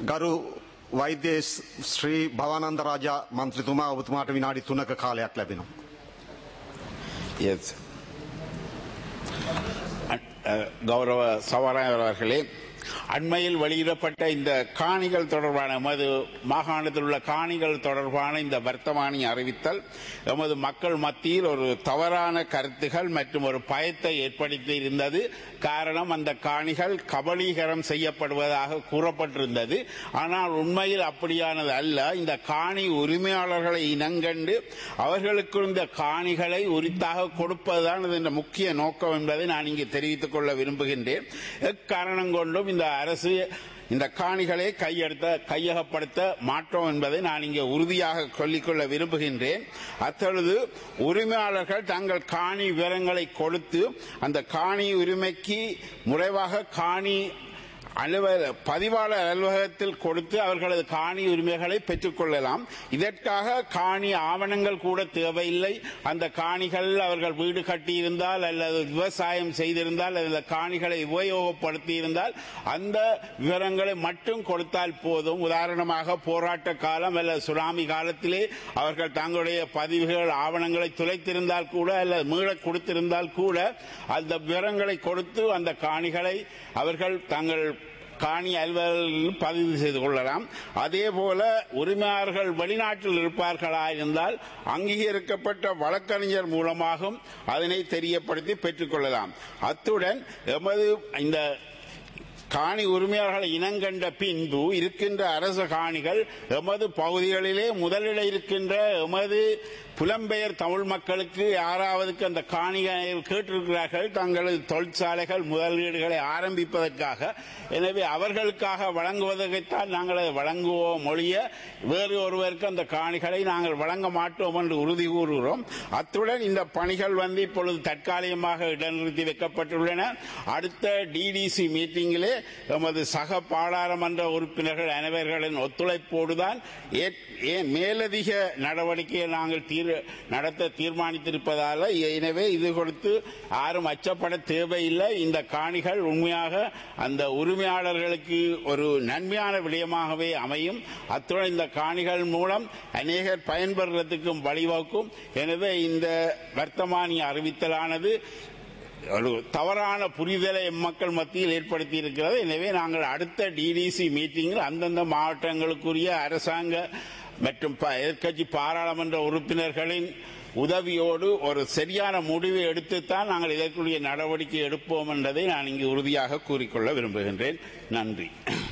ගරු වෛද්‍ය ශ්‍රී භවානන්ද රාජා මන්ත්‍රතුමා ඔබතුමාට විනාඩි තුනක කාලයක් ලැබෙනවා. எஸ் கௌரவ சவராயர் அவர்களே அண்மையில் வெளியிடப்பட்ட இந்த காணிகள் தொடர்பான எமது மாகாணத்தில் உள்ள காணிகள் தொடர்பான இந்த வர்த்தமானி அறிவித்தல் எமது மக்கள் மத்தியில் ஒரு தவறான கருத்துகள் மற்றும் ஒரு பயத்தை ஏற்படுத்தி இருந்தது காரணம் அந்த காணிகள் கபலீகரம் செய்யப்படுவதாக கூறப்பட்டிருந்தது ஆனால் உண்மையில் அப்படியானது அல்ல இந்த காணி உரிமையாளர்களை இனங்கண்டு அவர்களுக்கு இந்த காணிகளை உரித்தாக கொடுப்பதுதான் இதன் முக்கிய நோக்கம் என்பதை நான் இங்கு தெரிவித்துக் கொள்ள விரும்புகின்றேன் எக்காரணம் கொண்டும் இந்த அரசு இந்த காணிகளை கையெடுத்த கையகப்படுத்த மாட்டோம் என்பதை நான் இங்கே உறுதியாக சொல்லிக்கொள்ள விரும்புகின்றேன் அத்தொழுது உரிமையாளர்கள் தங்கள் காணி விவரங்களை கொடுத்து அந்த காணி உரிமைக்கு முறைவாக காணி அலுவல பதிவாளர் அலுவலகத்தில் கொடுத்து அவர்களது காணி உரிமைகளை பெற்றுக் கொள்ளலாம் இதற்காக காணி ஆவணங்கள் கூட தேவையில்லை அந்த காணிகள் அவர்கள் வீடு கட்டியிருந்தால் அல்லது விவசாயம் செய்திருந்தால் அல்லது காணிகளை உபயோகப்படுத்தி இருந்தால் அந்த விவரங்களை மட்டும் கொடுத்தால் போதும் உதாரணமாக போராட்ட காலம் அல்லது சுனாமி காலத்திலே அவர்கள் தங்களுடைய பதிவுகள் ஆவணங்களை துளைத்திருந்தால் கூட அல்லது மீள கொடுத்திருந்தால் கூட அந்த விவரங்களை கொடுத்து அந்த காணிகளை அவர்கள் தங்கள் காணி அலுவலர்கள் பதிவு செய்து கொள்ளலாம் அதே போல உரிமையாளர்கள் வெளிநாட்டில் இருப்பார்களா இருந்தால் அங்கீகரிக்கப்பட்ட வழக்கறிஞர் மூலமாகவும் அதனை தெரியப்படுத்தி பெற்றுக்கொள்ளலாம் அத்துடன் எமது இந்த காணி உரிமையாளர்களை இனங்கண்ட பின்பு இருக்கின்ற அரசு காணிகள் எமது பகுதிகளிலே முதலிட இருக்கின்ற எமது புலம்பெயர் தமிழ் மக்களுக்கு யாராவதுக்கு அந்த காணிகள் கேட்டிருக்கிறார்கள் தங்களது தொழிற்சாலைகள் முதலீடுகளை ஆரம்பிப்பதற்காக எனவே அவர்களுக்காக வழங்குவதற்குத்தான் நாங்கள் அதை வழங்குவோம் ஒழிய வேறு ஒருவருக்கு அந்த காணிகளை நாங்கள் வழங்க மாட்டோம் என்று உறுதி கூறுகிறோம் அத்துடன் இந்த பணிகள் வந்து இப்பொழுது தற்காலிகமாக இடைநிறுத்தி வைக்கப்பட்டுள்ளன அடுத்த டிடிசி மீட்டிங்கிலே எமது சக பாராளுமன்ற உறுப்பினர்கள் அனைவர்களின் ஒத்துழைப்போடுதான் ஏன் மேலதிக நடவடிக்கையை நாங்கள் தீர் நடத்த தீர்மானித்திருப்பதால் எனவே இது கொடுத்து யாரும் அச்சப்பட தேவையில்லை இந்த காணிகள் உண்மையாக அந்த உரிமையாளர்களுக்கு ஒரு நன்மையான விடயமாகவே அமையும் அத்துடன் இந்த காணிகள் மூலம் அநேகர் பயன்பெறுவதற்கும் வழிவகுக்கும் எனவே இந்த வர்த்தமானி அறிவித்தலானது ஒரு தவறான புரிதலை மக்கள் மத்தியில் ஏற்படுத்தி இருக்கிறது எனவே நாங்கள் அடுத்த டிடிசி மீட்டிங்கில் அந்தந்த மாவட்டங்களுக்குரிய அரசாங்க மற்றும் எதிர்கட்சி பாராளுமன்ற உறுப்பினர்களின் உதவியோடு ஒரு சரியான முடிவை எடுத்துத்தான் நாங்கள் இதற்குரிய நடவடிக்கை எடுப்போம் என்பதை நான் இங்கு உறுதியாக கூறிக்கொள்ள விரும்புகின்றேன் நன்றி